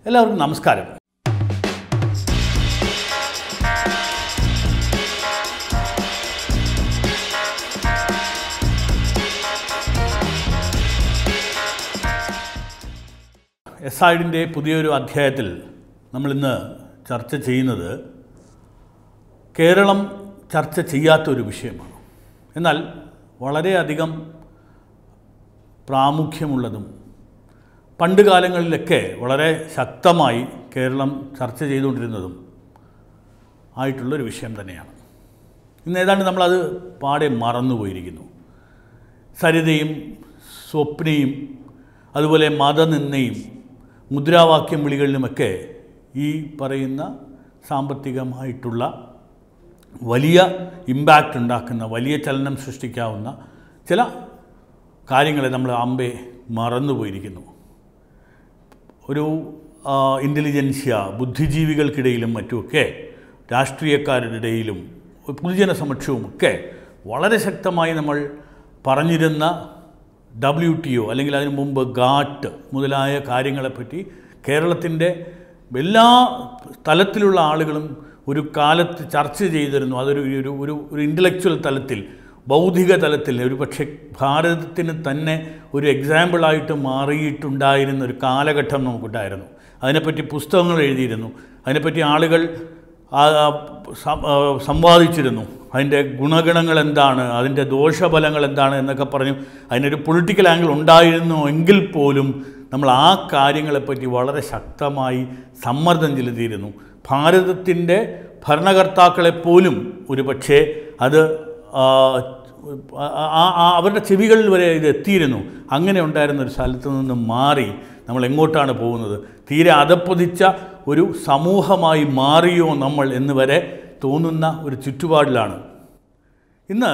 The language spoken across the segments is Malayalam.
എല്ലാവർക്കും നമസ്കാരം എസ് ഐഡിൻ്റെ പുതിയൊരു അധ്യായത്തിൽ നമ്മളിന്ന് ചർച്ച ചെയ്യുന്നത് കേരളം ചർച്ച ചെയ്യാത്തൊരു വിഷയമാണ് എന്നാൽ വളരെയധികം പ്രാമുഖ്യമുള്ളതും പണ്ട് കാലങ്ങളിലൊക്കെ വളരെ ശക്തമായി കേരളം ചർച്ച ചെയ്തുകൊണ്ടിരുന്നതും ആയിട്ടുള്ളൊരു വിഷയം തന്നെയാണ് ഇന്ന് ഏതാണ്ട് നമ്മളത് പാടെ മറന്നുപോയിരിക്കുന്നു സരിതയും സ്വപ്നയും അതുപോലെ മതനിന്ദയും മുദ്രാവാക്യം വിളികളിലുമൊക്കെ ഈ പറയുന്ന സാമ്പത്തികമായിട്ടുള്ള വലിയ ഇമ്പാക്റ്റ് ഉണ്ടാക്കുന്ന വലിയ ചലനം സൃഷ്ടിക്കാവുന്ന ചില കാര്യങ്ങളെ നമ്മൾ അമ്പെ മറന്നുപോയിരിക്കുന്നു ഒരു ഇൻ്റലിജൻഷ്യ ബുദ്ധിജീവികൾക്കിടയിലും മറ്റുമൊക്കെ രാഷ്ട്രീയക്കാരുടെ ഇടയിലും പൊതുജന സമക്ഷവുമൊക്കെ വളരെ ശക്തമായി നമ്മൾ പറഞ്ഞിരുന്ന ഡബ്ല്യു ടി ഒ അല്ലെങ്കിൽ അതിനു മുമ്പ് ഗാട്ട് മുതലായ കാര്യങ്ങളെപ്പറ്റി കേരളത്തിൻ്റെ എല്ലാ തലത്തിലുള്ള ആളുകളും ഒരു കാലത്ത് ചർച്ച ചെയ്തിരുന്നു അതൊരു ഒരു ഒരു ഒരു ഇൻ്റലക്ച്വൽ തലത്തിൽ ബൗദ്ധിക തലത്തിൽ ഒരു പക്ഷേ ഭാരതത്തിന് തന്നെ ഒരു എക്സാമ്പിളായിട്ട് മാറിയിട്ടുണ്ടായിരുന്ന ഒരു കാലഘട്ടം നമുക്കുണ്ടായിരുന്നു അതിനെപ്പറ്റി പുസ്തകങ്ങൾ എഴുതിയിരുന്നു അതിനെപ്പറ്റി ആളുകൾ സംവാദിച്ചിരുന്നു അതിൻ്റെ ഗുണഗണങ്ങൾ എന്താണ് അതിൻ്റെ ദോഷഫലങ്ങൾ എന്താണ് എന്നൊക്കെ പറഞ്ഞു അതിനൊരു പൊളിറ്റിക്കൽ ആംഗിൾ ഉണ്ടായിരുന്നു എങ്കിൽ പോലും നമ്മൾ ആ കാര്യങ്ങളെപ്പറ്റി വളരെ ശക്തമായി സമ്മർദ്ദം ചെലുത്തിയിരുന്നു ഭാരതത്തിൻ്റെ ഭരണകർത്താക്കളെപ്പോലും ഒരു പക്ഷേ അത് അവരുടെ ചെവികളിൽ വരെ ഇത് എത്തിയിരുന്നു അങ്ങനെ ഉണ്ടായിരുന്ന ഒരു സ്ഥലത്ത് നിന്ന് മാറി നമ്മൾ എങ്ങോട്ടാണ് പോകുന്നത് തീരെ അതപ്പതിച്ച ഒരു സമൂഹമായി മാറിയോ നമ്മൾ എന്ന് വരെ തോന്നുന്ന ഒരു ചുറ്റുപാടിലാണ് ഇന്ന്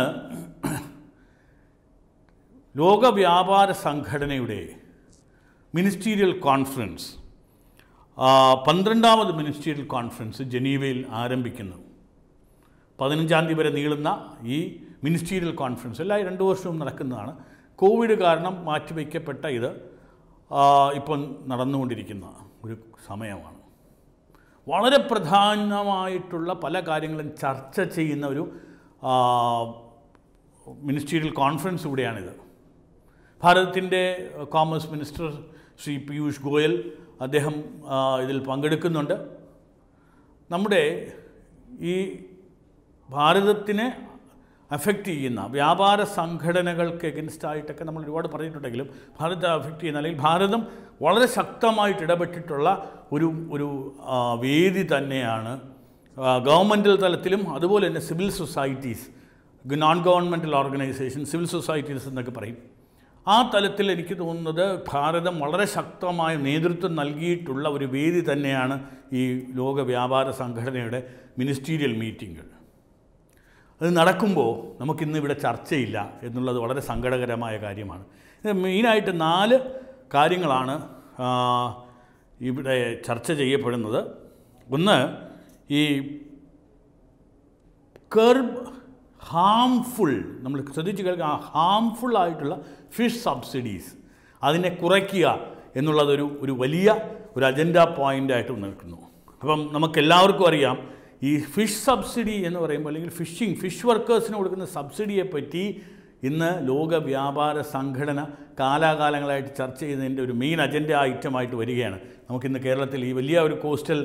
ലോക വ്യാപാര സംഘടനയുടെ മിനിസ്റ്റീരിയൽ കോൺഫറൻസ് പന്ത്രണ്ടാമത് മിനിസ്റ്റീരിയൽ കോൺഫറൻസ് ജനീവയിൽ ആരംഭിക്കുന്നു പതിനഞ്ചാം തീയതി വരെ നീളുന്ന ഈ മിനിസ്റ്റീരിയൽ കോൺഫറൻസ് എല്ലാ രണ്ട് വർഷവും നടക്കുന്നതാണ് കോവിഡ് കാരണം മാറ്റിവെക്കപ്പെട്ട ഇത് ഇപ്പം നടന്നുകൊണ്ടിരിക്കുന്ന ഒരു സമയമാണ് വളരെ പ്രധാനമായിട്ടുള്ള പല കാര്യങ്ങളും ചർച്ച ചെയ്യുന്ന ഒരു മിനിസ്റ്റീരിയൽ കോൺഫറൻസ് കൂടെയാണിത് ഭാരതത്തിൻ്റെ കോമേഴ്സ് മിനിസ്റ്റർ ശ്രീ പീയൂഷ് ഗോയൽ അദ്ദേഹം ഇതിൽ പങ്കെടുക്കുന്നുണ്ട് നമ്മുടെ ഈ ഭാരതത്തിനെ അഫക്റ്റ് ചെയ്യുന്ന വ്യാപാര സംഘടനകൾക്ക് എഗൻസ്റ്റ് ആയിട്ടൊക്കെ നമ്മൾ ഒരുപാട് പറഞ്ഞിട്ടുണ്ടെങ്കിലും ഭാരതത്തെ അഫക്റ്റ് ചെയ്യുന്ന അല്ലെങ്കിൽ ഭാരതം വളരെ ശക്തമായിട്ട് ഇടപെട്ടിട്ടുള്ള ഒരു ഒരു വേദി തന്നെയാണ് ഗവൺമെൻറ്റൽ തലത്തിലും അതുപോലെ തന്നെ civil societies non governmental organisation civil societies എന്നൊക്കെ പറയും ആ തലത്തിൽ എനിക്ക് തോന്നുന്നത് ഭാരതം വളരെ ശക്തമായ നേതൃത്വം നൽകിയിട്ടുള്ള ഒരു വേദി തന്നെയാണ് ഈ ലോക വ്യാപാര സംഘടനയുടെ മിനിസ്റ്റീരിയൽ മീറ്റിങ്ങുകൾ അത് നടക്കുമ്പോൾ നമുക്കിന്ന് ഇവിടെ ചർച്ചയില്ല എന്നുള്ളത് വളരെ സങ്കടകരമായ കാര്യമാണ് മെയിനായിട്ട് നാല് കാര്യങ്ങളാണ് ഇവിടെ ചർച്ച ചെയ്യപ്പെടുന്നത് ഒന്ന് ഈ കർബ് ഹാംഫുൾ നമ്മൾ ശ്രദ്ധിച്ച് കേൾക്കുക ഹാംഫുൾ ആയിട്ടുള്ള ഫിഷ് സബ്സിഡീസ് അതിനെ കുറയ്ക്കുക എന്നുള്ളതൊരു ഒരു വലിയ ഒരു അജണ്ട പോയിൻ്റായിട്ട് നിൽക്കുന്നു അപ്പം നമുക്കെല്ലാവർക്കും അറിയാം ഈ ഫിഷ് സബ്സിഡി എന്ന് പറയുമ്പോൾ അല്ലെങ്കിൽ ഫിഷിംഗ് ഫിഷ് വർക്കേഴ്സിന് കൊടുക്കുന്ന സബ്സിഡിയെ പറ്റി ഇന്ന് ലോക വ്യാപാര സംഘടന കാലാകാലങ്ങളായിട്ട് ചർച്ച ചെയ്യുന്നതിൻ്റെ ഒരു മെയിൻ അജണ്ട ഐറ്റമായിട്ട് വരികയാണ് നമുക്കിന്ന് കേരളത്തിൽ ഈ വലിയ ഒരു കോസ്റ്റൽ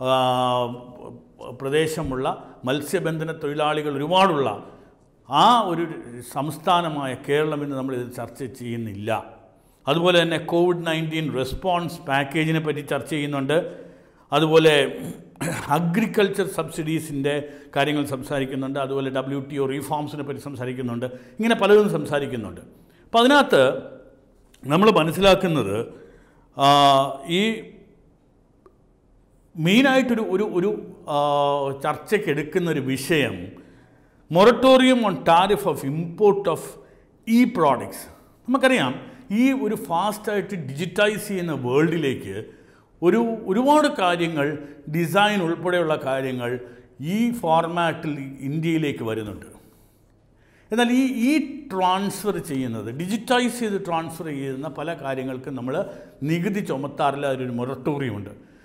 പ്രദേശമുള്ള മത്സ്യബന്ധന തൊഴിലാളികൾ ഒരുപാടുള്ള ആ ഒരു സംസ്ഥാനമായ കേരളം ഇന്ന് നമ്മളിത് ചർച്ച ചെയ്യുന്നില്ല അതുപോലെ തന്നെ കോവിഡ് നയൻറ്റീൻ റെസ്പോൺസ് പാക്കേജിനെ പറ്റി ചർച്ച ചെയ്യുന്നുണ്ട് അതുപോലെ അഗ്രികൾച്ചർ സബ്സിഡീസിൻ്റെ കാര്യങ്ങൾ സംസാരിക്കുന്നുണ്ട് അതുപോലെ ഡബ്ല്യു ടി ഒ റീഫോംസിനെ പറ്റി സംസാരിക്കുന്നുണ്ട് ഇങ്ങനെ പലതും സംസാരിക്കുന്നുണ്ട് അപ്പോൾ അതിനകത്ത് നമ്മൾ മനസ്സിലാക്കുന്നത് ഈ മെയിനായിട്ടൊരു ഒരു ഒരു ചർച്ചയ്ക്ക് എടുക്കുന്ന ഒരു വിഷയം moratorium on tariff of import of e products നമുക്കറിയാം ഈ ഒരു ഫാസ്റ്റായിട്ട് ഡിജിറ്റൈസ് ചെയ്യുന്ന വേൾഡിലേക്ക് ഒരു ഒരുപാട് കാര്യങ്ങൾ ഡിസൈൻ ഉൾപ്പെടെയുള്ള കാര്യങ്ങൾ ഈ ഫോർമാറ്റിൽ ഇന്ത്യയിലേക്ക് വരുന്നുണ്ട് എന്നാൽ ഈ ഈ ട്രാൻസ്ഫർ ചെയ്യുന്നത് ഡിജിറ്റൈസ് ചെയ്ത് ട്രാൻസ്ഫർ ചെയ്യുന്ന പല കാര്യങ്ങൾക്കും നമ്മൾ നികുതി ചുമത്താറില്ല അതിലൊരു മൊറട്ടോറിയമുണ്ട്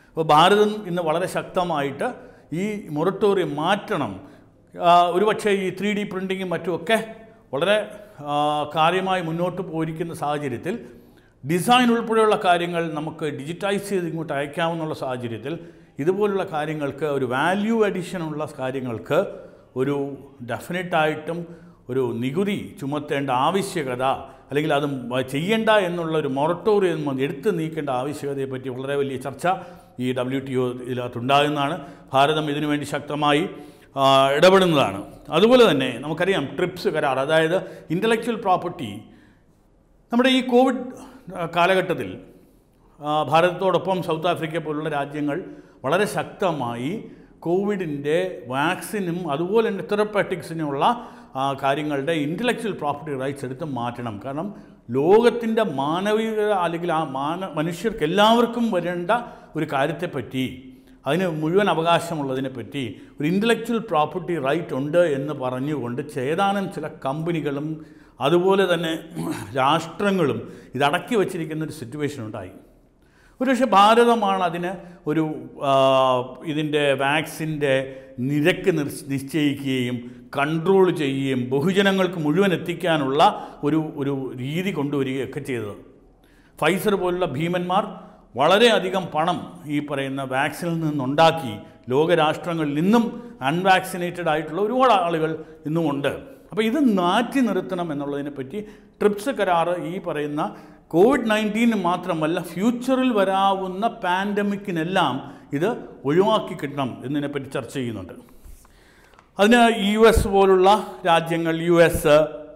അപ്പോൾ ഭാരതം ഇന്ന് വളരെ ശക്തമായിട്ട് ഈ മൊറട്ടോറിയം മാറ്റണം ആ, ഒരുപക്ഷേ ഈ ത്രീ ഡി പ്രിൻറ്റിങ്ങും മറ്റുമൊക്കെ വളരെ ആ, കാര്യമായി മുന്നോട്ട് പോയിരിക്കുന്ന സാഹചര്യത്തിൽ ഡിസൈൻ ഉൾപ്പെടെയുള്ള കാര്യങ്ങൾ നമുക്ക് ഡിജിറ്റൈസ് ചെയ്ത് ഇങ്ങോട്ട് അയക്കാമെന്നുള്ള സാഹചര്യത്തിൽ ഇതുപോലുള്ള കാര്യങ്ങൾക്ക് ഒരു വാല്യൂ അഡീഷനുള്ള കാര്യങ്ങൾക്ക് ഒരു ഡെഫിനറ്റായിട്ടും ഒരു നികുതി ചുമത്തേണ്ട ആവശ്യകത അല്ലെങ്കിൽ അത് മ- ചെയ്യേണ്ട എന്നുള്ള ഒരു മൊറട്ടോറിയം എടുത്തു നീക്കേണ്ട ആവശ്യകതയെപ്പറ്റി വളരെ വലിയ ചർച്ച ഈ ഡബ്ല്യു ടി ഒ ഇതിനകത്തുണ്ടാകുന്നതാണ് ഭാരതം ഇതിനുവേണ്ടി ശക്തമായി ആ, ഇടപെടുന്നതാണ് അതുപോലെ തന്നെ നമുക്കറിയാം ട്രിപ്സ് കരാർ അതായത് ഇൻ്റലക്ച്വൽ പ്രോപ്പർട്ടി നമ്മുടെ ഈ കോവിഡ് ആ, കാലഘട്ടത്തിൽ ആ, ഭാരതത്തോടൊപ്പം സൗത്ത് ആഫ്രിക്ക പോലുള്ള രാജ്യങ്ങൾ വളരെ ശക്തമായി കോവിഡിൻ്റെ വാക്സിനും അതുപോലെ തന്നെ തെറപ്പാറ്റിക്സിനുമുള്ള ആ, കാര്യങ്ങളുടെ ഇൻ്റലക്ച്വൽ പ്രോപ്പർട്ടി റൈറ്റ്സ് എടുത്ത് മാറ്റണം കാരണം ലോകത്തിൻ്റെ മാനവിക അല്ലെങ്കിൽ ആ മാന മനുഷ്യർക്ക് എല്ലാവർക്കും വരേണ്ട ഒരു കാര്യത്തെപ്പറ്റി അതിന് മുഴുവൻ അവകാശമുള്ളതിനെപ്പറ്റി ഒരു ഇൻ്റലക്ച്വൽ പ്രോപ്പർട്ടി റൈറ്റ് ഉണ്ട് എന്ന് പറഞ്ഞുകൊണ്ട് ചേതാനും ചില കമ്പനികളും അതുപോലെ തന്നെ രാഷ്ട്രങ്ങളും ഇതടക്കി വച്ചിരിക്കുന്ന ഒരു സിറ്റുവേഷൻ ഉണ്ടായി ഒരുപക്ഷെ ഭാരതമാണ് അതിന് ഒരു ആ, ഇതിൻ്റെ വാക്സിൻ്റെ നിരക്ക് നിർ- നിശ്ചയിക്കുകയും കൺട്രോൾ ചെയ്യുകയും ബഹുജനങ്ങൾക്ക് മുഴുവൻ എത്തിക്കാനുള്ള ഒരു ഒരു രീതി കൊണ്ടുവരികയൊക്കെ ചെയ്തത് ഫൈസർ പോലുള്ള ഭീമന്മാർ വളരെയധികം പണം ഈ പറയുന്ന വാക്സിനിൽ നിന്നുണ്ടാക്കി ലോകരാഷ്ട്രങ്ങളിൽ നിന്നും അൺവാക്സിനേറ്റഡ് ആയിട്ടുള്ള ഒരുപാട് ആളുകൾ ഇന്നുമുണ്ട് അപ്പോൾ ഇത് മാറ്റി നിർത്തണം എന്നുള്ളതിനെപ്പറ്റി ട്രിപ്സ് കരാറ് ഈ പറയുന്ന കോവിഡ് നയൻറ്റീന് മാത്രമല്ല ഫ്യൂച്ചറിൽ വരാവുന്ന പാൻഡമിക്കിനെല്ലാം ഇത് ഒഴിവാക്കി കിട്ടണം എന്നതിനെപ്പറ്റി ചർച്ച ചെയ്യുന്നുണ്ട് അതിന് യു എസ് പോലുള്ള രാജ്യങ്ങൾ യു എസ്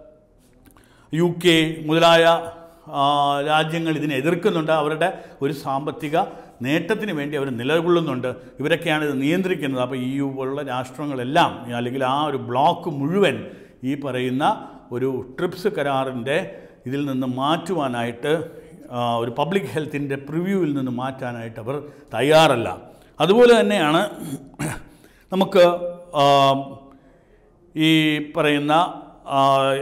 യു കെ മുതലായ ആ, രാജ്യങ്ങൾ ഇതിനെ എതിർക്കുന്നുണ്ട് അവരുടെ ഒരു സാമ്പത്തിക നേട്ടത്തിന് വേണ്ടി അവർ നിലകൊള്ളുന്നുണ്ട് ഇവരൊക്കെയാണ് ഇത് നിയന്ത്രിക്കുന്നത് അപ്പോൾ ഇ യു പോലുള്ള രാഷ്ട്രങ്ങളെല്ലാം അല്ലെങ്കിൽ ആ ഒരു ബ്ലോക്ക് മുഴുവൻ ഈ പറയുന്ന ഒരു ട്രിപ്സ് കരാറിൻ്റെ ഇതിൽ നിന്ന് മാറ്റുവാനായിട്ട് ആ, ഒരു പബ്ലിക് ഹെൽത്തിൻ്റെ പ്രിവ്യൂവിൽ നിന്ന് മാറ്റാനായിട്ട് അവർ തയ്യാറല്ല അതുപോലെ തന്നെയാണ് നമുക്ക് ആ, ഈ പറയുന്ന ആ,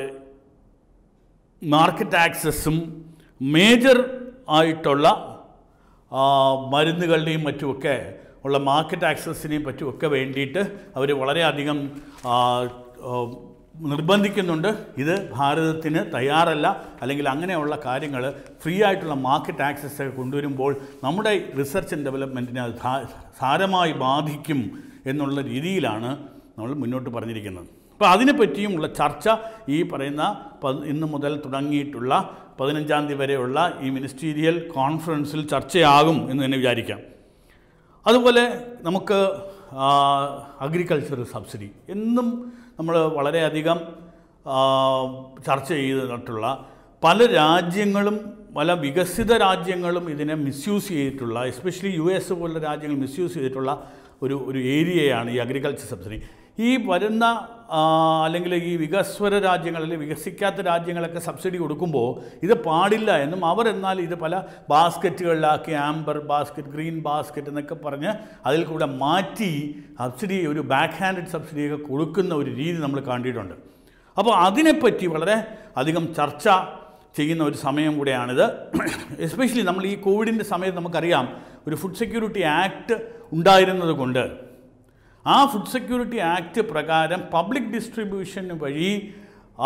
മാർക്കറ്റ് ആക്സസും മേജർ ആയിട്ടുള്ള ആ, മരുന്നുകളുടെയും മറ്റുമൊക്കെ ഉള്ള മാർക്കറ്റ് ആക്സസിനെയും പറ്റുമൊക്കെ വേണ്ടിയിട്ട് അവർ വളരെയധികം ആ, ആ, നിർബന്ധിക്കുന്നുണ്ട് ഇത് ഭാരതത്തിന് തയ്യാറല്ല അല്ലെങ്കിൽ അങ്ങനെയുള്ള കാര്യങ്ങൾ ഫ്രീ ആയിട്ടുള്ള മാർക്കറ്റ് ആക്സസ് ഒക്കെ കൊണ്ടുവരുമ്പോൾ നമ്മുടെ റിസർച്ച് ആൻഡ് ഡെവലപ്മെൻറ്റിനെ അത് ധാ- സാരമായി ബാധിക്കും എന്നുള്ള രീതിയിലാണ് നമ്മൾ മുന്നോട്ട് പറഞ്ഞിരിക്കുന്നത് അപ്പോൾ അതിനെപ്പറ്റിയുമുള്ള ചർച്ച ഈ പറയുന്ന പ- ഇന്ന് മുതൽ തുടങ്ങിയിട്ടുള്ള പതിനഞ്ചാം തീയതി വരെയുള്ള ഈ മിനിസ്റ്റീരിയൽ കോൺഫറൻസിൽ ചർച്ചയാകും എന്ന് തന്നെ വിചാരിക്കാം അതുപോലെ നമുക്ക് അഗ്രികൾച്ചർ സബ്സിഡി എന്നും നമ്മൾ വളരെയധികം ആ, ചർച്ച ചെയ്തിട്ടുള്ള പല രാജ്യങ്ങളും പല വികസിത രാജ്യങ്ങളും ഇതിനെ മിസ്യൂസ് ചെയ്തിട്ടുള്ള എസ്പെഷ്യലി യു എസ് പോലുള്ള രാജ്യങ്ങൾ മിസ്യൂസ് ചെയ്തിട്ടുള്ള ഒരു ഒരു ഏരിയയാണ് ഈ അഗ്രികൾച്ചർ സബ്സിഡി ഈ വരുന്ന ആ, അല്ലെങ്കിൽ ഈ വികസ്വര രാജ്യങ്ങൾ അല്ലെങ്കിൽ വികസിക്കാത്ത രാജ്യങ്ങളൊക്കെ സബ്സിഡി കൊടുക്കുമ്പോൾ ഇത് പാടില്ല എന്നും അവർ എന്നാൽ ഇത് പല ബാസ്ക്കറ്റുകളിലാക്കി ആംബർ ബാസ്ക്കറ്റ് ഗ്രീൻ ബാസ്ക്കറ്റ് എന്നൊക്കെ പറഞ്ഞ് അതിൽ കൂടെ മാറ്റി സബ്സിഡി ഒരു ബാക്ക് ഹാൻഡഡ് സബ്സിഡിയൊക്കെ കൊടുക്കുന്ന ഒരു രീതി നമ്മൾ കണ്ടിട്ടുണ്ട് അപ്പോൾ അതിനെപ്പറ്റി വളരെ അധികം ചർച്ച ചെയ്യുന്ന ഒരു സമയം കൂടെയാണിത് എസ്പെഷ്യലി നമ്മൾ ഈ കോവിഡിൻ്റെ സമയത്ത് നമുക്കറിയാം ഒരു ഫുഡ് സെക്യൂരിറ്റി ആക്ട് ഉണ്ടായിരുന്നത് കൊണ്ട് ആ ഫുഡ് സെക്യൂരിറ്റി ആക്ട് പ്രകാരം പബ്ലിക് ഡിസ്ട്രിബ്യൂഷൻ വഴി ആ,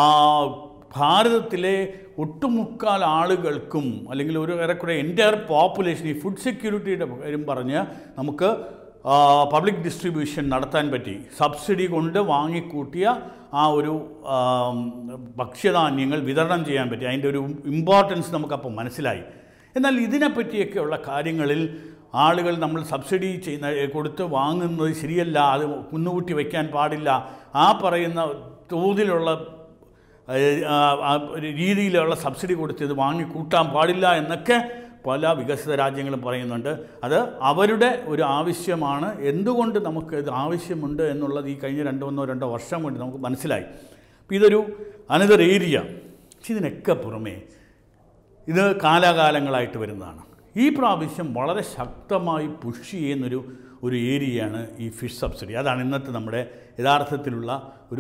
ഭാരതത്തിലെ ഒട്ടുമുക്കാൽ ആളുകൾക്കും അല്ലെങ്കിൽ ഒരു ഏറെക്കുറെ എൻ്റയർ പോപ്പുലേഷൻ ഈ ഫുഡ് സെക്യൂരിറ്റിയുടെ കാര്യം പറഞ്ഞ് നമുക്ക് പബ്ലിക് ഡിസ്ട്രിബ്യൂഷൻ നടത്താൻ പറ്റി സബ്സിഡി കൊണ്ട് വാങ്ങിക്കൂട്ടിയ ആ ഒരു ആം, ഭക്ഷ്യധാന്യങ്ങൾ വിതരണം ചെയ്യാൻ പറ്റി അതിൻ്റെ ഒരു ഇമ്പോർട്ടൻസ് നമുക്കപ്പോൾ മനസ്സിലായി എന്നാൽ ഇതിനെപ്പറ്റിയൊക്കെയുള്ള കാര്യങ്ങളിൽ ആളുകൾ നമ്മൾ സബ്സിഡി ചെയ്യുന്ന കൊടുത്ത് വാങ്ങുന്നത് ശരിയല്ല അത് കുന്നുകൂട്ടി വയ്ക്കാൻ പാടില്ല ആ പറയുന്ന തോതിലുള്ള ഏഹ്, ആ, ആ ഒരു രീതിയിലുള്ള സബ്സിഡി കൊടുത്ത് ഇത് വാങ്ങിക്കൂട്ടാൻ പാടില്ല എന്നൊക്കെ പല വികസിത രാജ്യങ്ങളും പറയുന്നുണ്ട് അത് അവരുടെ ഒരു ആവശ്യമാണ് എന്തുകൊണ്ട് നമുക്ക് ഇത് ആവശ്യമുണ്ട് എന്നുള്ളത് ഈ കഴിഞ്ഞ രണ്ടോ ഒന്നോ രണ്ടോ വർഷം കൊണ്ട് നമുക്ക് മനസ്സിലായി അപ്പോൾ ഇതൊരു അനദർ ഏരിയ പക്ഷെ ഇതിനൊക്കെ പുറമേ ഇത് കാലാകാലങ്ങളായിട്ട് വരുന്നതാണ് ഈ പ്രാവശ്യം വളരെ ശക്തമായി പുഷ് ചെയ്യുന്നൊരു ഒരു ഏരിയയാണ് ഈ ഫിഷ് സബ്സിഡി അതാണ് ഇന്നത്തെ നമ്മുടെ യഥാർത്ഥത്തിലുള്ള ഒരു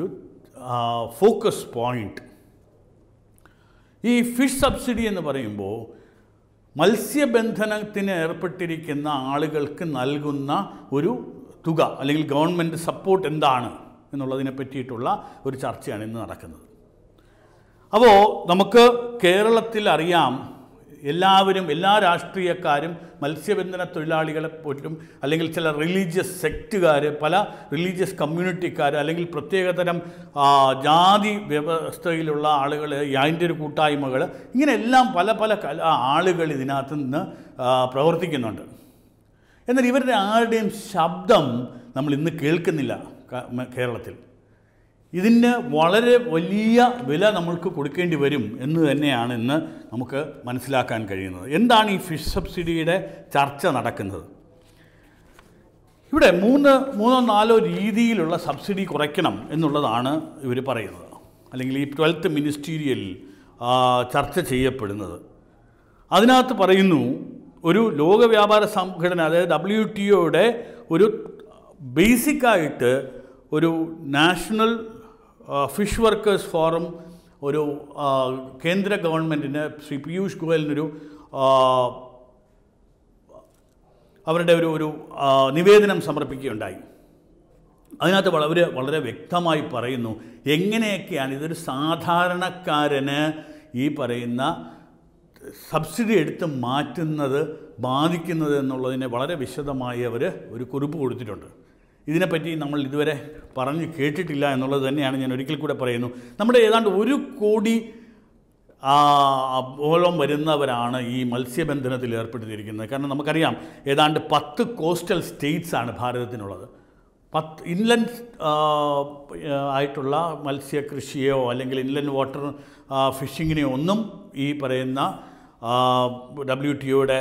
ഫോക്കസ് പോയിന്റ് ഈ ഫിഷ് സബ്സിഡി എന്ന് പറയുമ്പോൾ മത്സ്യബന്ധനത്തിന് ഏർപ്പെട്ടിരിക്കുന്ന ആളുകൾക്ക് നൽകുന്ന ഒരു തുക അല്ലെങ്കിൽ ഗവൺമെൻറ് സപ്പോർട്ട് എന്താണ് എന്നുള്ളതിനെ പറ്റിയിട്ടുള്ള ഒരു ചർച്ചയാണ് ഇന്ന് നടക്കുന്നത് അപ്പോൾ നമുക്ക് കേരളത്തിൽ അറിയാം എല്ലാവരും എല്ലാ രാഷ്ട്രീയക്കാരും മത്സ്യബന്ധന തൊഴിലാളികളെ പോലും അല്ലെങ്കിൽ ചില റിലീജിയസ് സെക്റ്റുകാർ പല റിലീജിയസ് കമ്മ്യൂണിറ്റിക്കാർ അല്ലെങ്കിൽ പ്രത്യേകതരം ആ, ജാതി വ്യവസ്ഥയിലുള്ള ആളുകൾ അതിൻ്റെ ഒരു കൂട്ടായ്മകൾ ഇങ്ങനെ എല്ലാം പല പല കല ആളുകൾ ഇതിനകത്ത് നിന്ന് ആ, പ്രവർത്തിക്കുന്നുണ്ട് എന്നാൽ ഇവരുടെ ആരുടെയും ശബ്ദം നമ്മൾ ഇന്ന് കേൾക്കുന്നില്ല ക- മ- കേരളത്തിൽ ഇതിന് വളരെ വലിയ വില നമ്മൾക്ക് കൊടുക്കേണ്ടി വരും എന്ന് തന്നെയാണ് ഇന്ന് നമുക്ക് മനസ്സിലാക്കാൻ കഴിയുന്നത് എന്താണ് ഈ ഫിഷ് സബ്സിഡിയുടെ ചർച്ച നടക്കുന്നത് ഇവിടെ മൂന്ന് മൂന്നോ നാലോ രീതിയിലുള്ള സബ്സിഡി കുറയ്ക്കണം എന്നുള്ളതാണ് ഇവർ പറയുന്നത് അല്ലെങ്കിൽ ഈ ട്വൽത്ത് മിനിസ്റ്റീരിയൽ ചർച്ച ചെയ്യപ്പെടുന്നത് അതിനകത്ത് പറയുന്നു ഒരു ലോക വ്യാപാര സംഘടന അതായത് ഡബ്ല്യു ടി ഒയുടെ ഒരു ബേസിക്കായിട്ട് ഒരു നാഷണൽ ഫിഷ് വർക്കേഴ്സ് ഫോറം ഒരു ആ, കേന്ദ്ര ഗവൺമെൻറ്റിന് ശ്രീ പീയൂഷ് ഗോയലിനൊരു ആ, അവരുടെ ഒരു ഒരു ആ, നിവേദനം സമർപ്പിക്കുകയുണ്ടായി അതിനകത്ത് വളരെ വളരെ വ്യക്തമായി പറയുന്നു എങ്ങനെയൊക്കെയാണ് ഇതൊരു സാധാരണക്കാരന് ഈ പറയുന്ന സബ്സിഡി എടുത്ത് മാറ്റുന്നത് ബാധിക്കുന്നത് എന്നുള്ളതിനെ വളരെ വിശദമായി അവർ ഒരു കുറിപ്പ് കൊടുത്തിട്ടുണ്ട് ഇതിനെപ്പറ്റി നമ്മൾ ഇതുവരെ പറഞ്ഞ് കേട്ടിട്ടില്ല എന്നുള്ളത് തന്നെയാണ് ഞാൻ ഒരിക്കൽ കൂടെ പറയുന്നു നമ്മുടെ ഏതാണ്ട് ഒരു കോടി ആ, ഓളം വരുന്നവരാണ് ഈ മത്സ്യബന്ധനത്തിൽ ഏർപ്പെട്ടിരിക്കുന്നത് കാരണം നമുക്കറിയാം ഏതാണ്ട് പത്ത് കോസ്റ്റൽ സ്റ്റേറ്റ്സ് ആണ് ഭാരതത്തിനുള്ളത് പത്ത് ഇൻലൻഡ് ആയിട്ടുള്ള മത്സ്യകൃഷിയോ അല്ലെങ്കിൽ ഇൻലൻഡ് വാട്ടർ ഫിഷിങ്ങിനെയോ ഒന്നും ഈ പറയുന്ന ഡബ്ല്യു ടി ഒയുടെ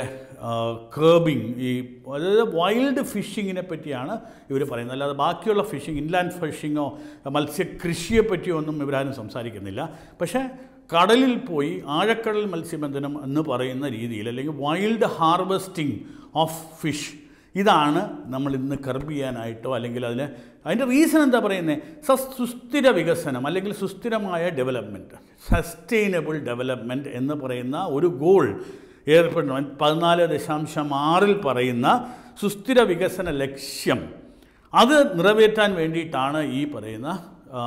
കേബിങ് ഈ അതായത് വൈൽഡ് ഫിഷിങ്ങിനെ പറ്റിയാണ് ഇവർ പറയുന്നത് അല്ലാതെ ബാക്കിയുള്ള ഫിഷിംഗ് ഇൻലാൻഡ് ഫിഷിങ്ങോ മത്സ്യകൃഷിയെ പറ്റിയോ ഒന്നും ഇവരാരും സംസാരിക്കുന്നില്ല പക്ഷേ കടലിൽ പോയി ആഴക്കടൽ മത്സ്യബന്ധനം എന്ന് പറയുന്ന രീതിയിൽ അല്ലെങ്കിൽ വൈൽഡ് ഹാർവെസ്റ്റിംഗ് ഓഫ് ഫിഷ് ഇതാണ് നമ്മൾ ഇന്ന് കർബ് ചെയ്യാനായിട്ടോ അല്ലെങ്കിൽ അതിന് അതിൻ്റെ റീസൺ എന്താ പറയുന്നത് സ- സുസ്ഥിര വികസനം അല്ലെങ്കിൽ സുസ്ഥിരമായ ഡെവലപ്മെൻറ്റ് സസ്റ്റൈനബിൾ ഡെവലപ്മെൻറ്റ് എന്ന് പറയുന്ന ഒരു ഗോൾ ഏർപ്പെടണം പതിനാല് ദശാംശം ആറിൽ പറയുന്ന സുസ്ഥിര വികസന ലക്ഷ്യം അത് നിറവേറ്റാൻ വേണ്ടിയിട്ടാണ് ഈ പറയുന്ന ആ,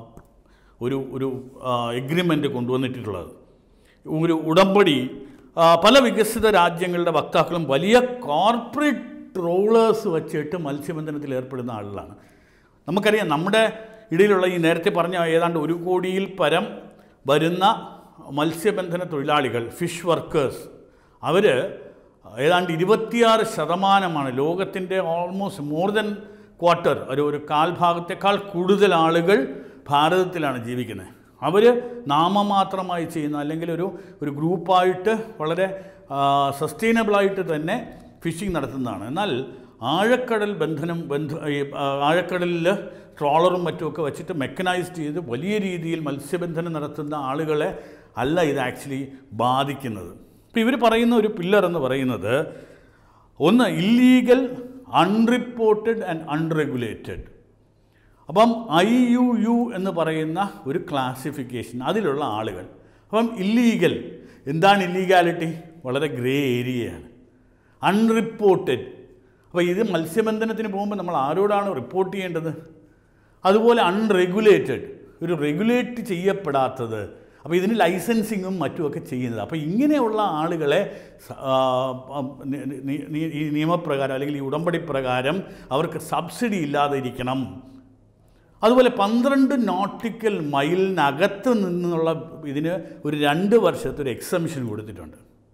ഒരു ഒരു എഗ്രിമെൻ്റ് കൊണ്ടുവന്നിട്ടുള്ളത് ഒരു ഉടമ്പടി ആ, പല വികസിത രാജ്യങ്ങളുടെ വക്താക്കളും വലിയ കോർപ്പറേറ്റ് ട്രോളേഴ്സ് വെച്ചിട്ട് മത്സ്യബന്ധനത്തിൽ ഏർപ്പെടുന്ന ആളുകളാണ് നമുക്കറിയാം നമ്മുടെ ഇടയിലുള്ള ഈ നേരത്തെ പറഞ്ഞ ഏതാണ്ട് ഒരു കോടിയിൽ പരം വരുന്ന മത്സ്യബന്ധന തൊഴിലാളികൾ ഫിഷ് വർക്കേഴ്സ് അവർ ഏതാണ്ട് ഇരുപത്തിയാറ് ശതമാനമാണ് ലോകത്തിൻ്റെ ഓൾമോസ്റ്റ് മോർ ദൻ ക്വാർട്ടർ ഒരു ഒരു കാൽഭാഗത്തേക്കാൾ കൂടുതൽ ആളുകൾ ഭാരതത്തിലാണ് ജീവിക്കുന്നത് അവർ നാമമാത്രമായി ചെയ്യുന്ന അല്ലെങ്കിൽ ഒരു ഒരു ഗ്രൂപ്പായിട്ട് വളരെ സസ്റ്റൈനബിളായിട്ട് തന്നെ ഫിഷിംഗ് നടത്തുന്നതാണ് എന്നാൽ ആഴക്കടൽ ബന്ധനം ബന്ധ ഈ, ആ, ആഴക്കടലിൽ ട്രോളറും മറ്റുമൊക്കെ വെച്ചിട്ട് മെക്കനൈസ്ഡ് ചെയ്ത് വലിയ രീതിയിൽ മത്സ്യബന്ധനം നടത്തുന്ന ആളുകളെ അല്ല ഇത് ആക്ച്വലി ബാധിക്കുന്നത് ഇപ്പോൾ ഇവർ പറയുന്ന ഒരു പില്ലർ എന്ന് പറയുന്നത് ഒന്ന് ഇല്ലീഗൽ അൺറിപ്പോർട്ടഡ് ആൻഡ് അൺറെഗുലേറ്റഡ് അപ്പം ഐ യു യു എന്ന് പറയുന്ന ഒരു ക്ലാസിഫിക്കേഷൻ അതിലുള്ള ആളുകൾ അപ്പം ഇല്ലീഗൽ എന്താണ് ഇല്ലീഗാലിറ്റി വളരെ ഗ്രേ ഏരിയയാണ് അൺറിപ്പോർട്ടഡ് അപ്പോൾ ഇത് മത്സ്യബന്ധനത്തിന് പോകുമ്പോൾ നമ്മൾ ആരോടാണ് റിപ്പോർട്ട് ചെയ്യേണ്ടത് അതുപോലെ അൺറെഗുലേറ്റഡ് ഒരു റെഗുലേറ്റ് ചെയ്യപ്പെടാത്തത് അപ്പോൾ ഇതിന് ലൈസൻസിങ്ങും മറ്റുമൊക്കെ ചെയ്യുന്നത് അപ്പോൾ ഇങ്ങനെയുള്ള ആളുകളെ സ- ആ, ആ, നി- നി- നി- ഈ നിയമപ്രകാരം അല്ലെങ്കിൽ ഈ ഉടമ്പടി പ്രകാരം അവർക്ക് സബ്സിഡി ഇല്ലാതെ ഇരിക്കണം അതുപോലെ പന്ത്രണ്ട് നോട്ടിക്കൽ മൈലിനകത്ത് നിന്നുള്ള ഇതിന് ഒരു രണ്ട് വർഷത്തെ ഒരു എക്സംഷൻ കൊടുത്തിട്ടുണ്ട്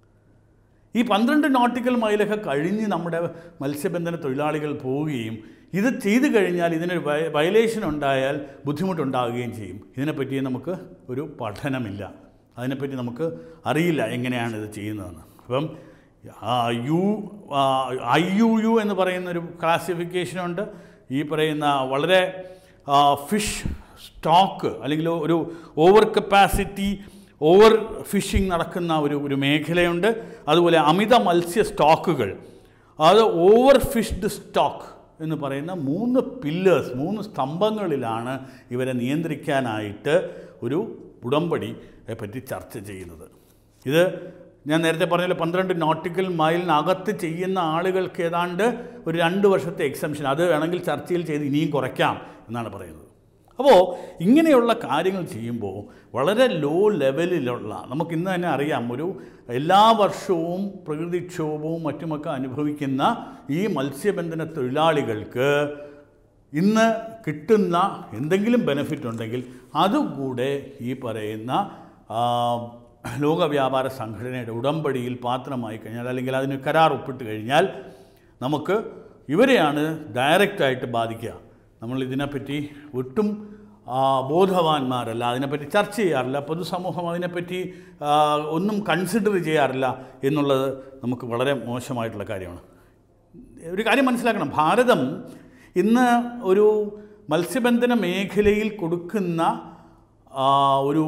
ഈ പന്ത്രണ്ട് നോട്ടിക്കൽ മൈലൊക്കെ കഴിഞ്ഞ് നമ്മുടെ മത്സ്യബന്ധന തൊഴിലാളികൾ പോവുകയും ഇത് ചെയ്തു കഴിഞ്ഞാൽ ഇതിനൊരു വയ- വയലേഷൻ ഉണ്ടായാൽ ബുദ്ധിമുട്ടുണ്ടാവുകയും ചെയ്യും ഇതിനെപ്പറ്റി നമുക്ക് ഒരു പഠനമില്ല അതിനെപ്പറ്റി നമുക്ക് അറിയില്ല എങ്ങനെയാണ് ഇത് ചെയ്യുന്നതെന്ന് അപ്പം ആ, യു ഐ യു യു എന്ന് പറയുന്ന ഒരു ക്ലാസിഫിക്കേഷനുണ്ട് ഈ പറയുന്ന വളരെ ഫിഷ് സ്റ്റോക്ക് അല്ലെങ്കിൽ ഒരു ഓവർ കപ്പാസിറ്റി ഓവർ ഫിഷിംഗ് നടക്കുന്ന ഒരു ഒരു മേഖലയുണ്ട് അതുപോലെ അമിത മത്സ്യ സ്റ്റോക്കുകൾ അത് ഓവർ ഫിഷ്ഡ് സ്റ്റോക്ക് എന്ന് പറയുന്ന മൂന്ന് പില്ലേഴ്സ് മൂന്ന് സ്തംഭങ്ങളിലാണ് ഇവരെ നിയന്ത്രിക്കാനായിട്ട് ഒരു ഉടമ്പടി പറ്റി ചർച്ച ചെയ്യുന്നത് ഇത് ഞാൻ നേരത്തെ പറഞ്ഞ പന്ത്രണ്ട് നോട്ടിക്കൽ മൈലിനകത്ത് ചെയ്യുന്ന ആളുകൾക്ക് ഏതാണ്ട് ഒരു രണ്ട് വർഷത്തെ എക്സംഷൻ അത് വേണമെങ്കിൽ ചർച്ചയിൽ ചെയ്ത് ഇനിയും കുറയ്ക്കാം എന്നാണ് പറയുന്നത് അപ്പോൾ ഇങ്ങനെയുള്ള കാര്യങ്ങൾ ചെയ്യുമ്പോൾ വളരെ ലോ ലെവലിലുള്ള നമുക്ക് ഇന്ന് തന്നെ അറിയാം ഒരു എല്ലാ വർഷവും പ്രകൃതിക്ഷോഭവും മറ്റുമൊക്കെ അനുഭവിക്കുന്ന ഈ മത്സ്യബന്ധന തൊഴിലാളികൾക്ക് ഇന്ന് കിട്ടുന്ന എന്തെങ്കിലും ബെനിഫിറ്റ് ഉണ്ടെങ്കിൽ അതുകൂടെ ഈ പറയുന്ന ആ, ലോക വ്യാപാര സംഘടനയുടെ ഉടമ്പടിയിൽ പാത്രമായി കഴിഞ്ഞാൽ അല്ലെങ്കിൽ അതിന് കരാർ ഒപ്പിട്ട് കഴിഞ്ഞാൽ നമുക്ക് ഇവരെയാണ് ഡയറക്റ്റായിട്ട് ബാധിക്കുക നമ്മൾ ഇതിനെപ്പറ്റി ഒട്ടും ആ, ബോധവാന്മാരല്ല അതിനെപ്പറ്റി ചർച്ച ചെയ്യാറില്ല പൊതുസമൂഹം അതിനെപ്പറ്റി ആ, ഒന്നും കൺസിഡർ ചെയ്യാറില്ല എന്നുള്ളത് നമുക്ക് വളരെ മോശമായിട്ടുള്ള കാര്യമാണ് ഒരു കാര്യം മനസ്സിലാക്കണം ഭാരതം ഇന്ന് ഒരു മത്സ്യബന്ധന മേഖലയിൽ കൊടുക്കുന്ന ആ, ഒരു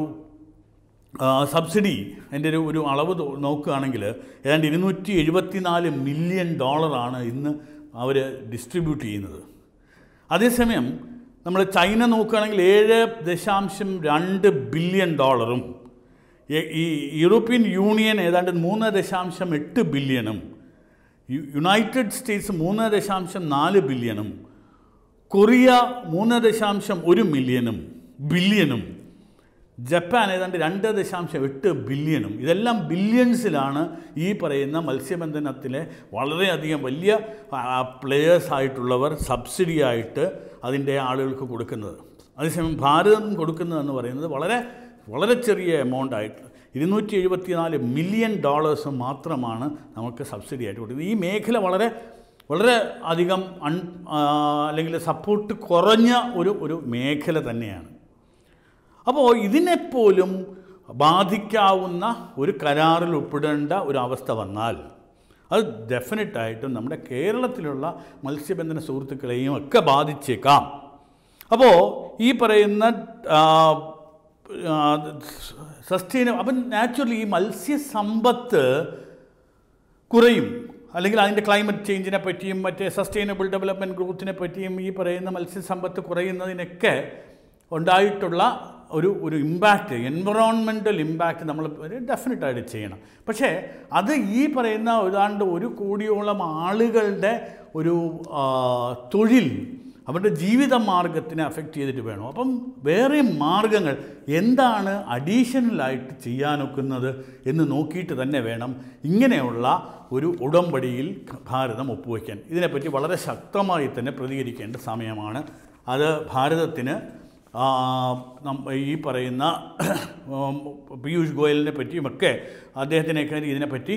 ആ, സബ്സിഡി അതിൻ്റെ ഒരു ഒരു അളവ് തോ- നോക്കുകയാണെങ്കിൽ ഏതാണ്ട് ഇരുന്നൂറ്റി എഴുപത്തിനാല് മില്യൺ ഡോളറാണ് ഇന്ന് അവർ ഡിസ്ട്രിബ്യൂട്ട് ചെയ്യുന്നത് അതേസമയം നമ്മൾ ചൈന നോക്കുകയാണെങ്കിൽ ഏഴ് ദശാംശം രണ്ട് ബില്യൺ ഡോളറും ഈ- ഈ യൂറോപ്യൻ യൂണിയൻ ഏതാണ്ട് മൂന്ന് ദശാംശം എട്ട് ബില്യണും യു- യുണൈറ്റഡ് സ്റ്റേറ്റ്സ് മൂന്ന് ദശാംശം നാല് ബില്യണും കൊറിയ മൂന്ന് ദശാംശം ഒരു മില്യണും ബില്യണും ജപ്പാൻ ഏതാണ്ട് രണ്ട് ദശാംശം എട്ട് ബില്യണും ഇതെല്ലാം ബില്യൺസിലാണ് ഈ പറയുന്ന മത്സ്യബന്ധനത്തിലെ വളരെയധികം വലിയ പ്ലെയേഴ്സ് ആയിട്ടുള്ളവർ സബ്സിഡി ആയിട്ട് അതിൻ്റെ ആളുകൾക്ക് കൊടുക്കുന്നത് അതേസമയം ഭാരതം കൊടുക്കുന്നതെന്ന് പറയുന്നത് വളരെ വളരെ ചെറിയ എമൗണ്ട് ആയിട്ട് ഇരുന്നൂറ്റി എഴുപത്തിനാല് മില്യൺ ഡോളേഴ്സ് മാത്രമാണ് നമുക്ക് സബ്സിഡി ആയിട്ട് കൊടുക്കുന്നത് ഈ മേഖല വളരെ വളരെ അധികം അൺ ആ, അല്ലെങ്കിൽ സപ്പോർട്ട് കുറഞ്ഞ ഒരു ഒരു മേഖല തന്നെയാണ് അപ്പോൾ ഇതിനെപ്പോലും ബാധിക്കാവുന്ന ഒരു കരാറിൽ ഒപ്പിടേണ്ട ഒരു അവസ്ഥ വന്നാൽ അത് ഡെഫിനറ്റായിട്ടും നമ്മുടെ കേരളത്തിലുള്ള മത്സ്യബന്ധന സുഹൃത്തുക്കളെയും ഒക്കെ ബാധിച്ചേക്കാം അപ്പോൾ ഈ പറയുന്ന സസ്റ്റൈന അപ്പം നാച്ചുറലി ഈ മത്സ്യസമ്പത്ത് കുറയും അല്ലെങ്കിൽ അതിൻ്റെ ക്ലൈമറ്റ് ചേഞ്ചിനെ പറ്റിയും മറ്റേ സസ്റ്റൈനബിൾ ഡെവലപ്മെൻറ്റ് ഗ്രോത്തിനെ പറ്റിയും ഈ പറയുന്ന മത്സ്യസമ്പത്ത് കുറയുന്നതിനൊക്കെ ഉണ്ടായിട്ടുള്ള ഒരു ഒരു ഇമ്പാക്റ്റ് എൻവറോൺമെൻറ്റൽ ഇമ്പാക്റ്റ് നമ്മൾ ഡെഫിനറ്റായിട്ട് ചെയ്യണം പക്ഷേ അത് ഈ പറയുന്ന ഏതാണ്ട് ഒരു കോടിയോളം ആളുകളുടെ ഒരു ആ, തൊഴിൽ അവരുടെ ജീവിത മാർഗത്തിനെ അഫക്റ്റ് ചെയ്തിട്ട് വേണം അപ്പം വേറെ മാർഗങ്ങൾ എന്താണ് അഡീഷണലായിട്ട് ചെയ്യാനൊക്കുന്നത് എന്ന് നോക്കിയിട്ട് തന്നെ വേണം ഇങ്ങനെയുള്ള ഒരു ഉടമ്പടിയിൽ ഭാരതം ഒപ്പുവയ്ക്കാൻ ഇതിനെപ്പറ്റി വളരെ ശക്തമായി തന്നെ പ്രതികരിക്കേണ്ട സമയമാണ് അത് ഭാരതത്തിന് ആ, നം- ഈ പറയുന്ന ഉം, പീയൂഷ് ഗോയലിനെ പറ്റിയുമൊക്കെ അദ്ദേഹത്തിനൊക്കെ ഇതിനെപ്പറ്റി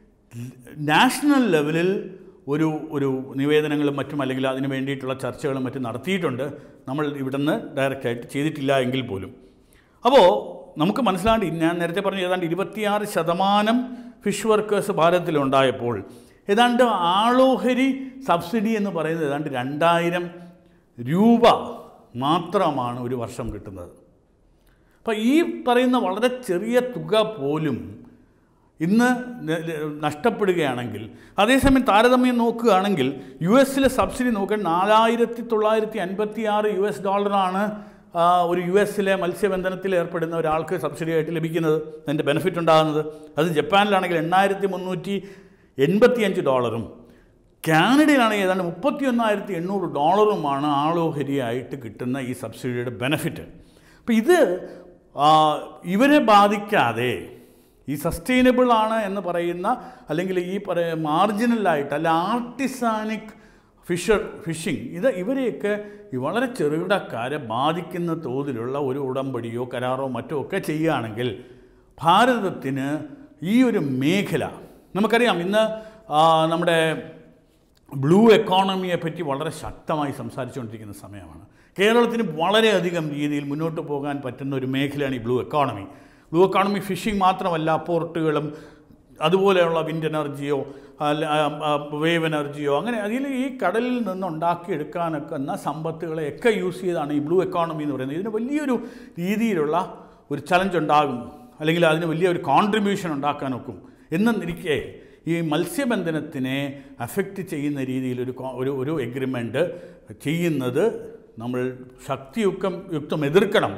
നാഷണൽ ലെവലിൽ ഒരു ഒരു നിവേദനങ്ങളും മറ്റും അല്ലെങ്കിൽ അതിന് വേണ്ടിയിട്ടുള്ള ചർച്ചകളും മറ്റും നടത്തിയിട്ടുണ്ട് നമ്മൾ ഇവിടുന്ന് ഡയറക്റ്റായിട്ട് ചെയ്തിട്ടില്ല എങ്കിൽ പോലും അപ്പോൾ നമുക്ക് മനസ്സിലാണ്ട് ഞാൻ നേരത്തെ പറഞ്ഞ ഏതാണ്ട് ഇരുപത്തിയാറ് ശതമാനം ഫിഷ് വർക്കേഴ്സ് ഭാരതത്തിലുണ്ടായപ്പോൾ ഏതാണ്ട് ആളോഹരി സബ്സിഡി എന്ന് പറയുന്നത് ഏതാണ്ട് രണ്ടായിരം രൂപ മാത്രമാണ് ഒരു വർഷം കിട്ടുന്നത് അപ്പോൾ ഈ പറയുന്ന വളരെ ചെറിയ തുക പോലും ഇന്ന് ന- നഷ്ടപ്പെടുകയാണെങ്കിൽ അതേസമയം താരതമ്യം നോക്കുകയാണെങ്കിൽ യു എസിലെ സബ്സിഡി നോക്കാൻ നാലായിരത്തി തൊള്ളായിരത്തി അൻപത്തി ആറ് യു എസ് ഡോളറാണ് ആ, ഒരു യു എസിലെ മത്സ്യബന്ധനത്തിൽ ഏർപ്പെടുന്ന ഒരാൾക്ക് സബ്സിഡി ആയിട്ട് ലഭിക്കുന്നത് അതിൻ്റെ ബെനിഫിറ്റ് ഉണ്ടാകുന്നത് അത് ജപ്പാനിലാണെങ്കിൽ എണ്ണായിരത്തി മുന്നൂറ്റി എൺപത്തി അഞ്ച് ഡോളറും കാനഡയിലാണെങ്കിൽ ഏതാണ്ട് മുപ്പത്തി ഒന്നായിരത്തി എണ്ണൂറ് ഡോളറുമാണ് ആളോഹരിയായിട്ട് കിട്ടുന്ന ഈ സബ്സിഡിയുടെ ബെനിഫിറ്റ് അപ്പോൾ ഇത് ആ, ഇവരെ ബാധിക്കാതെ ഈ സസ്റ്റൈനബിൾ ആണ് എന്ന് പറയുന്ന അല്ലെങ്കിൽ ഈ പറയ മാർജിനലായിട്ട് അല്ല ആർട്ടിസാനിക് ഫിഷർ ഫിഷിംഗ് ഇത് ഇവരെയൊക്കെ ഈ വളരെ ചെറുകിടക്കാരെ ബാധിക്കുന്ന തോതിലുള്ള ഒരു ഉടമ്പടിയോ കരാറോ മറ്റോ ഒക്കെ ചെയ്യുകയാണെങ്കിൽ ഭാരതത്തിന് ഈ ഒരു മേഖല നമുക്കറിയാം ഇന്ന് ആ, നമ്മുടെ ബ്ലൂ എക്കോണമിയെ പറ്റി വളരെ ശക്തമായി സംസാരിച്ചുകൊണ്ടിരിക്കുന്ന സമയമാണ് കേരളത്തിന് വളരെയധികം രീതിയിൽ മുന്നോട്ട് പോകാൻ പറ്റുന്ന ഒരു മേഖലയാണ് ഈ blue economy blue economy fishing മാത്രമല്ല പോർട്ടുകളും അതുപോലെയുള്ള വിൻഡ് എനർജിയോ അല്ല വേവ് എനർജിയോ അങ്ങനെ അതിൽ ഈ കടലിൽ നിന്ന് ഉണ്ടാക്കിയെടുക്കാനൊക്കുന്ന സമ്പത്തുകളെയൊക്കെ യൂസ് ചെയ്താണ് ഈ ബ്ലൂ എക്കോണമി എന്ന് പറയുന്നത് ഇതിന് വലിയൊരു രീതിയിലുള്ള ഒരു ചലഞ്ച് ഉണ്ടാകും അല്ലെങ്കിൽ അതിന് വലിയൊരു കോൺട്രിബ്യൂഷൻ ഉണ്ടാക്കാനൊക്കും എന്നിരിക്കെ ഈ മത്സ്യബന്ധനത്തിനെ അഫക്റ്റ് ചെയ്യുന്ന രീതിയിൽ ഒരു കോ- ഒരു ഒരു എഗ്രിമെൻ്റ് ചെയ്യുന്നത് നമ്മൾ ശക്തിയുക്തം യുക്തം എതിർക്കണം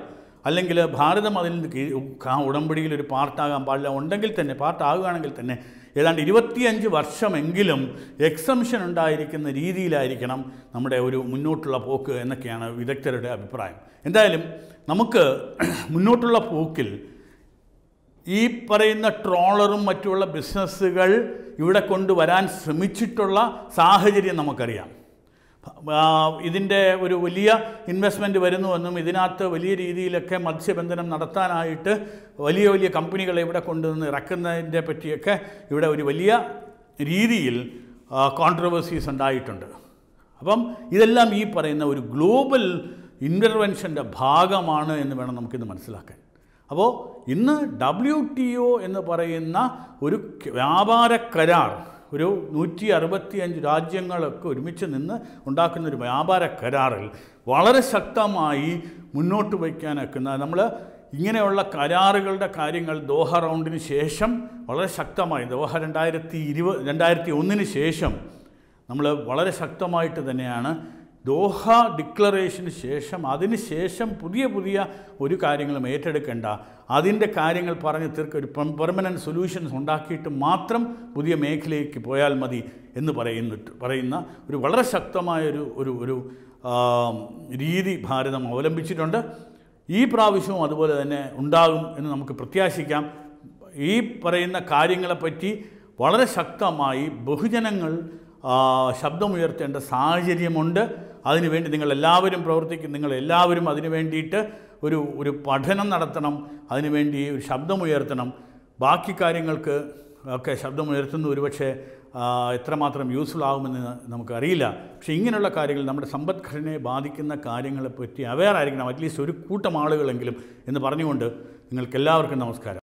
അല്ലെങ്കിൽ ഭാരതം അതിൽ നിന്ന് കീഴ് ആ ഉടമ്പടിയിൽ ഒരു പാർട്ടാകാൻ പാടില്ല ഉണ്ടെങ്കിൽ തന്നെ പാർട്ടാകുകയാണെങ്കിൽ തന്നെ ഏതാണ്ട് ഇരുപത്തിയഞ്ച് വർഷമെങ്കിലും എക്സംഷൻ ഉണ്ടായിരിക്കുന്ന രീതിയിലായിരിക്കണം നമ്മുടെ ഒരു മുന്നോട്ടുള്ള പോക്ക് എന്നൊക്കെയാണ് വിദഗ്ധരുടെ അഭിപ്രായം എന്തായാലും നമുക്ക് മുന്നോട്ടുള്ള പോക്കിൽ ഈ പറയുന്ന ട്രോളറും മറ്റുള്ള ബിസിനസ്സുകൾ ഇവിടെ കൊണ്ടുവരാൻ ശ്രമിച്ചിട്ടുള്ള സാഹചര്യം നമുക്കറിയാം ആ, ഇതിൻ്റെ ഒരു വലിയ ഇൻവെസ്റ്റ്മെൻറ്റ് വരുന്നുവെന്നും ഇതിനകത്ത് വലിയ രീതിയിലൊക്കെ മത്സ്യബന്ധനം നടത്താനായിട്ട് വലിയ വലിയ കമ്പനികളെ ഇവിടെ കൊണ്ടുവന്ന് ഇറക്കുന്നതിൻ്റെ പറ്റിയൊക്കെ ഇവിടെ ഒരു വലിയ രീതിയിൽ കോൺട്രവേഴ്സീസ് ഉണ്ടായിട്ടുണ്ട് അപ്പം ഇതെല്ലാം ഈ പറയുന്ന ഒരു ഗ്ലോബൽ ഇൻ്റർവെൻഷൻ്റെ ഭാഗമാണ് എന്ന് വേണം നമുക്കിന്ന് മനസ്സിലാക്കാൻ അപ്പോൾ ഇന്ന് ഡബ്ല്യു ടി ഒ എന്ന് പറയുന്ന ഒരു ക- വ്യാപാര കരാർ ഒരു നൂറ്റി അറുപത്തിയഞ്ച് രാജ്യങ്ങളൊക്കെ ഒരുമിച്ച് നിന്ന് ഉണ്ടാക്കുന്ന ഒരു വ്യാപാര കരാറിൽ വളരെ ശക്തമായി മുന്നോട്ട് വയ്ക്കാനൊക്കുന്ന നമ്മൾ ഇങ്ങനെയുള്ള കരാറുകളുടെ കാര്യങ്ങൾ ദോഹ റൗണ്ടിന് ശേഷം വളരെ ശക്തമായി ദോഹ രണ്ടായിരത്തി ഇരുപത് രണ്ടായിരത്തി ഒന്നിന് ശേഷം നമ്മൾ വളരെ ശക്തമായിട്ട് തന്നെയാണ് ദോഹ ഡിക്ലറേഷന് ശേഷം അതിന് ശേഷം പുതിയ പുതിയ ഒരു കാര്യങ്ങളും ഏറ്റെടുക്കേണ്ട അതിൻ്റെ കാര്യങ്ങൾ പറഞ്ഞ് തീർക്ക ഒരു പെർമനൻറ്റ് സൊല്യൂഷൻസ് ഉണ്ടാക്കിയിട്ട് മാത്രം പുതിയ മേഖലയ്ക്ക് പോയാൽ മതി എന്ന് പറയുന്നിട്ട് പറയുന്ന ഒരു വളരെ ശക്തമായ ഒരു ഒരു ഒരു ആ, രീതി ഭാരതം അവലംബിച്ചിട്ടുണ്ട് ഈ പ്രാവശ്യവും അതുപോലെ തന്നെ ഉണ്ടാകും എന്ന് നമുക്ക് പ്രത്യാശിക്കാം ഈ പറയുന്ന കാര്യങ്ങളെപ്പറ്റി വളരെ ശക്തമായി ബഹുജനങ്ങൾ ആ, ശബ്ദമുയർത്തേണ്ട സാഹചര്യമുണ്ട് അതിനുവേണ്ടി നിങ്ങൾ എല്ലാവരും പ്രവർത്തിക്കും നിങ്ങൾ എല്ലാവരും അതിനു വേണ്ടിയിട്ട് ഒരു ഒരു പഠനം നടത്തണം അതിനുവേണ്ടി ഒരു ശബ്ദമുയർത്തണം ബാക്കി കാര്യങ്ങൾക്ക് ഒക്കെ ശബ്ദമുയർത്തുന്ന ഒരുപക്ഷെ ആ, എത്രമാത്രം യൂസ്ഫുൾ ആകുമെന്ന് നമുക്കറിയില്ല പക്ഷേ ഇങ്ങനെയുള്ള കാര്യങ്ങൾ നമ്മുടെ സമ്പദ്ഘടനയെ ബാധിക്കുന്ന കാര്യങ്ങളെപ്പറ്റി അവെയർ ആയിരിക്കണം അറ്റ്ലീസ്റ്റ് ഒരു കൂട്ടം ആളുകളെങ്കിലും എന്ന് പറഞ്ഞുകൊണ്ട് നിങ്ങൾക്ക് എല്ലാവർക്കും നമസ്കാരം